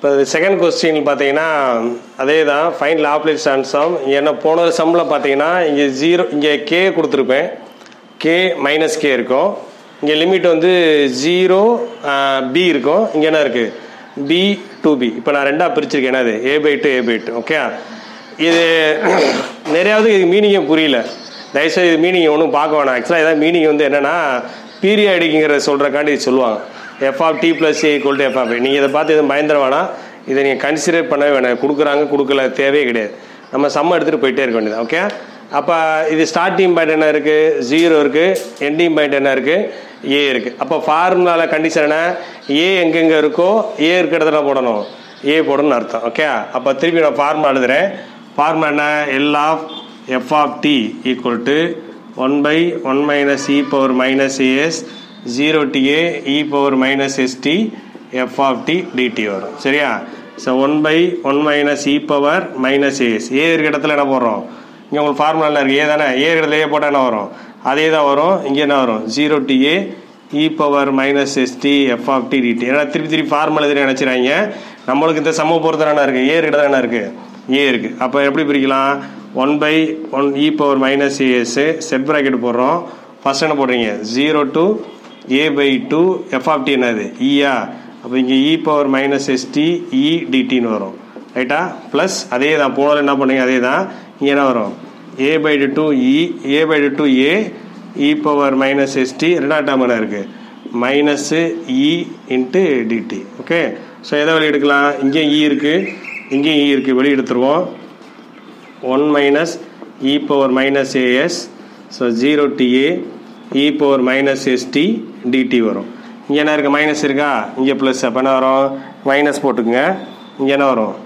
இப்போ second question பார்த்தீங்கன்னா அதே தான் ஃபைன் லாப்லேஸ் ட்ரான்ஸ்ஃபார்ம் ஏன்னா போன சம்மில் பார்த்தீங்கன்னா இங்கே ஜீரோ இங்கே கே கொடுத்துருப்பேன் கே மைனஸ் கே இருக்கும் இங்கே லிமிட் வந்து ஜீரோ பி இருக்கும் இங்கே என்ன இருக்குது பி டூ பி இப்போ நான் ரெண்டாக பிரிச்சிருக்கேன் என்னது A by two A by two okay இது நிறையாவது இது மீனிங்கே புரியல தயவுசெய்து இது மீனிங் ஒன்றும் பார்க்க வேணாம் ஆக்சுவலாக இதான் மீனிங் வந்து என்னென்னா பீரியாடிக்குங்கிற சொல்கிறக்காண்டி சொல்லுவாங்க F of T plus A equal to F of நீங்கள் இதை பார்த்து எதுவும் பயந்துட வேணாம் இதை நீங்கள் கன்சிடர் பண்ணவே வேணாம் கொடுக்குறாங்க கொடுக்கல தேவையே கிடையாது நம்ம சம்ம எடுத்துகிட்டு போயிட்டே இருக்க வேண்டியது ஓகே அப்போ இது ஸ்டார்டிங் பாயிண்ட் என்ன இருக்குது ஜீரோ இருக்குது எண்டிங் பாயிண்ட் என்ன இருக்குது ஏ இருக்குது அப்போ ஃபார்முலாவில் கண்டிஷன் என்ன ஏ எங்கெங்கே இருக்கோ ஏ இருக்கிற இடத்துல போடணும் ஏ போடணும்னு அர்த்தம் ஓகே அப்போ திருப்பி நான் ஃபார்முலா எழுதுறேன் ஃபார்முலா என்ன L of F of T equal to one by one minus E power minus AS zero DA E power minus ST F of T DT வரும் சரியா so one by one minus E power minus AS A இருக்க இடத்துல என்ன போடுறோம் இங்கே உங்களுக்கு formula இருக்குது ஏ தானே ஏ இடத்துல ஏ போட்டால் என்ன வரும் அதே தான் வரும் இங்கே என்ன வரும் zero DA E power minus ST F of T DT ஏன்னா திருப்பி திருப்பி ஃபார்முலா எதிரி நினச்சிடாங்க நம்மளுக்கு இந்த சம பொறுத்த என்ன இருக்குது ஏ இருக்கிறது என்ன இருக்குது ஏ இருக்குது அப்போ எப்படி பிரிக்கலாம் one by one E power minus AS set bracket போடுறோம் ஃபர்ஸ்ட் என்ன போடுறீங்க zero to A by two F of T என்னது இயா அப்போ இங்கே E power minus ST E டிடின்னு வரும் ரைட்டா ப்ளஸ் அதே தான் போனதில் என்ன பண்ணீங்க அதே தான் இங்கே என்ன வரும் A by two E A by two A E power minus ST ரெண்டாவது டேர்ம் என்ன இருக்குது minus E into DT okay so எதை வெளியே எடுக்கலாம் இங்கேயும் இ இருக்குது இங்கேயும் இ இருக்குது வெளியே எடுத்துருவோம் one minus E power minus AS so zero DA E power minus ST DT வரும் இங்கே என்ன இருக்குது மைனஸ் இருக்கா இங்கே ப்ளஸ் அப்போ என்ன வரும் மைனஸ் போட்டுக்குங்க இங்கே என்ன வரும்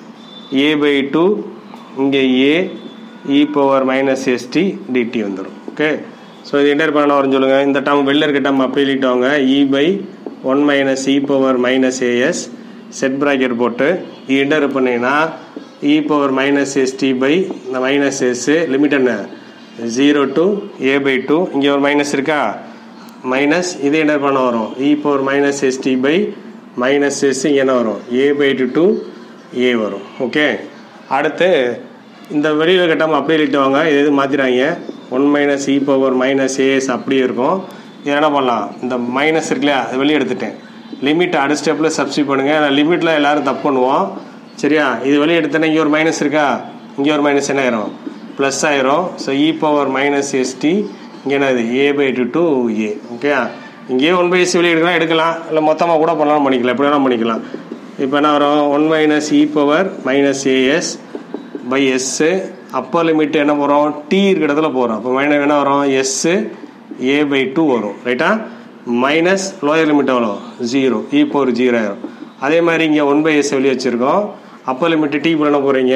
ஏ பை டூ இங்கே A E power minus ST DT வந்துடும் ஓகே ஸோ இது என்டர் பண்ண வரும் சொல்லுங்கள் இந்த டேர்ம் வெளில இருக்க டேர்ம் அப்படியே எழுதிட்டவங்க E by one minus E power minus AS set bracket போட்டு என்டர் பண்ணிங்கன்னா E power minus ST by இந்த மைனஸ் எஸ் லிமிட் என்ன zero to A by two இங்கே ஒரு மைனஸ் இருக்கா மைனஸ் இது என்ன பண்ண வரும் E power minus ST by minus S இங்கே என்ன வரும் A by to two A வரும் ஓகே அடுத்து இந்த வெளியில் கட்டாமல் அப்படியே எழுதிட்டுவாங்க இது எது மாற்றிடுறாங்க one minus E power minus AS அப்படியே இருக்கும் இது என்ன பண்ணலாம் இந்த மைனஸ் இருக்குல்லையா அது வெளியே எடுத்துட்டேன் லிமிட் அடுத்த ஸ்டெப்பில் சப்ஸ்டியூட் பண்ணுங்கள் நான் லிமிட்டில் எல்லோரும் தப்பு பண்ணுவோம் சரியா இது வெளியே எடுத்தேன்னா இங்கே ஒரு மைனஸ் இருக்கா இங்கே ஒரு மைனஸ் என்ன ஆயிரும் ப்ளஸ் ஆயிரும் so E power minus ST இங்கே என்னது A by to two A okay இங்கேயே ஒன் பை எஸ் வெளியே எடுக்கலாம் எடுக்கலாம் இல்லை மொத்தமாக கூட பண்ணலாம் பண்ணிக்கலாம் எப்படி வேணால் பண்ணிக்கலாம் இப்போ என்ன வரும் one minus E power minus AS by S upper limit என்ன போகிறோம் டி இருக்கிற இடத்துல போகிறோம் அப்போ மைனஸ் என்ன வரும் எஸ்ஸு ஏ பை டூ வரும் ரைட்டா மைனஸ் லோயர் லிமிட் எவ்வளோ ஜீரோ இ பவர் ஜீரோ ஆயிரும் அதே மாதிரி இங்கே ஒன் பை எஸ் வெளியே வச்சுருக்கோம் அப்பர் லிமிட் டி பண்ண போகிறீங்க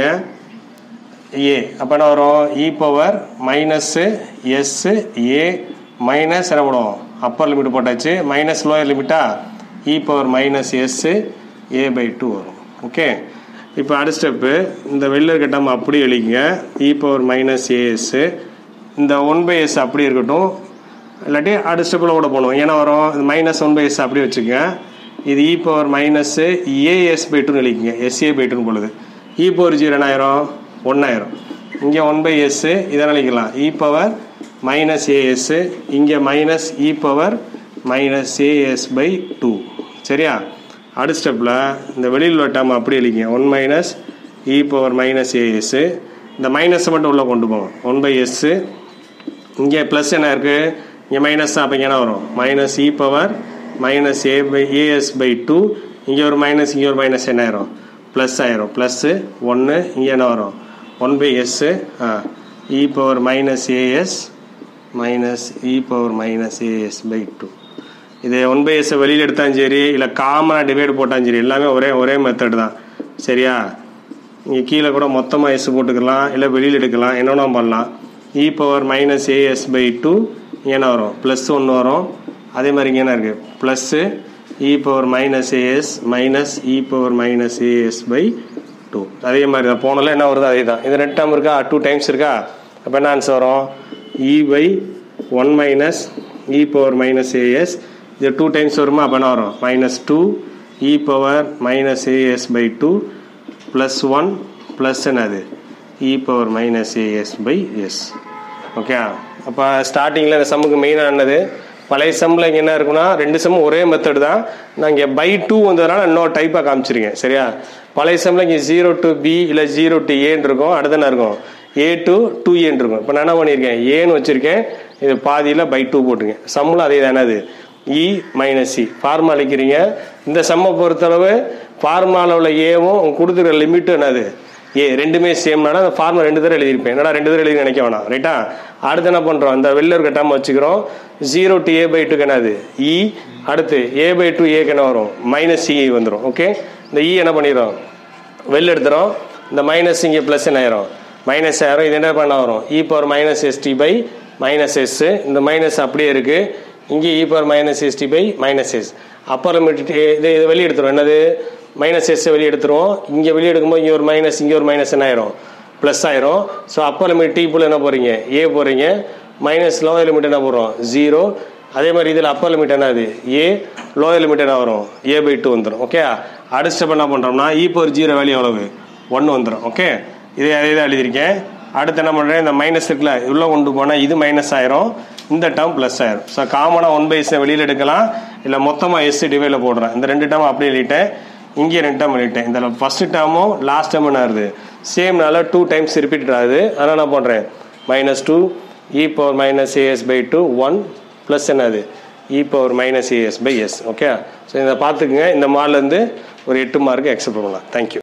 ஏ அப்போ என்ன வரும் E power minus S A minus என்ன பண்ணுவோம் அப்பர் லிமிட் போட்டாச்சு மைனஸ் லோயர் லிமிட்டா E power minus S A by two வரும் ஓகே இப்போ அடுத்த ஸ்டெப்பு இந்த வெளில இருக்க டேர்ம் அப்படியே எழுதிங்க இ பவர் மைனஸ் ஏஎஸ்ஸு இந்த ஒன் பை எஸ் அப்படி இருக்கட்டும் இல்லாட்டி அடுத்த ஸ்டெப்பில் கூட போகணும் ஏன்னா வரும் மைனஸ் ஒன் பை எஸ் அப்படியே வச்சுக்கோங்க இது E power minus AS by டூன்னு எழுதிக்கங்க எஸ்ஏ பை டூன்னு பொழுது இ பவர் ஜீரோ என்ன ஆயிரும் ஒன்றாயிரம் இங்கே ஒன் பை எஸ்ஸு இதை நினைக்கலாம் இ பவர் மைனஸ் ஏஎஸ்ஸு இங்கே minus E power minus AS by two சரியா அடுத்த ஸ்டெப்பில் இந்த வெளியில் வட்டாமல் அப்படி எழுதிங்க one minus E power minus AS இந்த மைனஸை மட்டும் உள்ளே கொண்டு போவோம் ஒன் பை எஸ்ஸு இங்கே ப்ளஸ் என்ன இருக்குது இங்கே மைனஸ் தான் அப்போ இங்கே என்ன வரும் minus E power minus A by AS by two இங்கே ஒரு மைனஸ் இங்கே ஒரு மைனஸ் என்ன ஆயிரும் ப்ளஸ் ஆயிரும் ப்ளஸ்ஸு ஒன்று இங்கே என்ன வரும் ஒன் பை எஸ்ஸு ஆ E power minus AS minus E power minus AS by two இது ஒன் பை எஸ்ஸை வெளியில் எடுத்தாலும் சரி இல்லை காமனாக டிவைட் போட்டாலும் சரி எல்லாமே ஒரே ஒரே மெத்தட் தான் சரியா இங்கே கீழே கூட மொத்தமாக எஸ் போட்டுக்கலாம் இல்லை வெளியில் எடுக்கலாம் என்னென்ன பண்ணலாம் E power minus AS by two என்ன வரும் ப்ளஸ் ஒன்று வரும் அதே மாதிரி இங்கே என்ன இருக்குது plus E power minus AS minus E power minus AS by two அதே மாதிரி தான் போனதில் என்ன வருது அதே தான் இது ரெண்டு டைம் இருக்கா டூ டைம்ஸ் இருக்கா அப்போ என்ன ஆன்சர் வரும் E by one minus E power minus AS இது டூ டைம்ஸ் வருமா அப்போ என்ன வரும் minus two E power minus AS by two plus one plus என்னது E power minus AS by S okay அப்போ ஸ்டார்டிங்கில் இந்த சம்முக்கு மெயினானது பழைய சம்மில் இங்கே என்ன இருக்குன்னா ரெண்டு சம்மும் ஒரே மெத்தட் தான் நான் இங்கே பை டூ வந்ததுனால இன்னொரு டைப்பாக காமிச்சிருக்கேன் சரியா பழைய சம்மில் இங்கே ஜீரோ டு பி இல்லை ஜீரோ டு ஏன்னு இருக்கும் அடுத்து என்ன இருக்கும் ஏ டு டூ ஏன்னு இருக்கும் இப்போ நான் என்ன பண்ணியிருக்கேன் ஏன்னு வச்சுருக்கேன் இது பாதியில் பை டூ போட்டிருக்கேன் சம்மில் அதே தான் என்னது இ மைனஸ் சி ஃபார்மா அழைக்கிறீங்க இந்த சம்மை பொறுத்தளவு ஃபார்மாவில் உள்ள ஏவும் கொடுத்துருக்க லிமிட்டும் என்னது ஏ ரெண்டுமே சேம்னால அந்த ஃபார்முலா ரெண்டு தடவை எழுதியிருப்பேன் என்னடா ரெண்டு தடவை எழுதி நினைக்க வேணாம் ரைட்டா அடுத்து என்ன பண்ணுறோம் இந்த வெளில இருக்க டேம் வச்சுக்கிறோம் ஜீரோ டு ஏ பை டூக்கு என்னது இ அடுத்து ஏ பை டூ ஏக்கு என்ன வரும் மைனஸ் சி வந்துடும் ஓகே இந்த இ என்ன பண்ணிடுறோம் வெளில எடுத்துகிறோம் இந்த மைனஸ் இங்கே ப்ளஸ் என்ன ஆயிரும் மைனஸ் ஆயிரும் இது என்ன பண்ண வரும் E power minus ST by minus S இந்த மைனஸ் அப்படியே இருக்குது இங்கே E power minus ST by minus S upper limit இது இது வெளியே எடுத்துரும் என்னது மைனஸ் எஸ் வெளியே எடுத்துருவோம் இங்கே வெளியே எடுக்கும்போது இங்கே ஒரு மைனஸ் இங்கே ஒரு மைனஸ் என்ன ஆயிரும் ப்ளஸ் ஆயிரும் ஸோ அப்பர் லிமிட் டி புல் என்ன போகிறீங்க ஏ போகிறீங்க மைனஸ் லோயர் லிமிட் என்ன போடுறோம் ஜீரோ அதே மாதிரி இதில் அப்பர் லிமிட் என்னது ஏ லோயர் லிமிட் என்ன வரும் ஏ பை டூ வந்துடும் ஓகே அடுத்த ஸ்டெப் என்ன பண்ணுறோம்னா இ பவர் ஜீரோ வேல்யூ எவ்வளவு ஒன்று வந்துடும் ஓகே இதே அதே தான் எழுதியிருக்கேன் அடுத்து என்ன பண்ணுறேன் இந்த மைனஸ் இருக்குல்ல உள்ளே கொண்டு போனால் இது மைனஸ் ஆயிரும் இந்த டேர்ம் ப்ளஸ் ஆயிரும் ஸோ காமனாக ஒன் பை எஸ் வெளியில் எடுக்கலாம் இல்லை மொத்தமாக எஸ் டிவைல போடுறேன் இந்த ரெண்டு டேர்ம் அப்படியே எழுதிட்டேன் இங்கே ரெண்டு டேர்ம் எழுதிட்டேன் இந்த ஃபஸ்ட்டு டேர்மும் லாஸ்ட் டேர்ம் என்ன ஆகுது சேம்னால டூ டைம்ஸ் ரிப்பீட் ஆகுது அதனால் நான் பண்ணுறேன் minus two E power minus AS by two one plus என்னது E power minus AS by S okay so இதை பார்த்துக்குங்க இந்த மாலேருந்து ஒரு எட்டு மார்க்கு எக்ஸப்ட் பண்ணலாம் தேங்க்யூ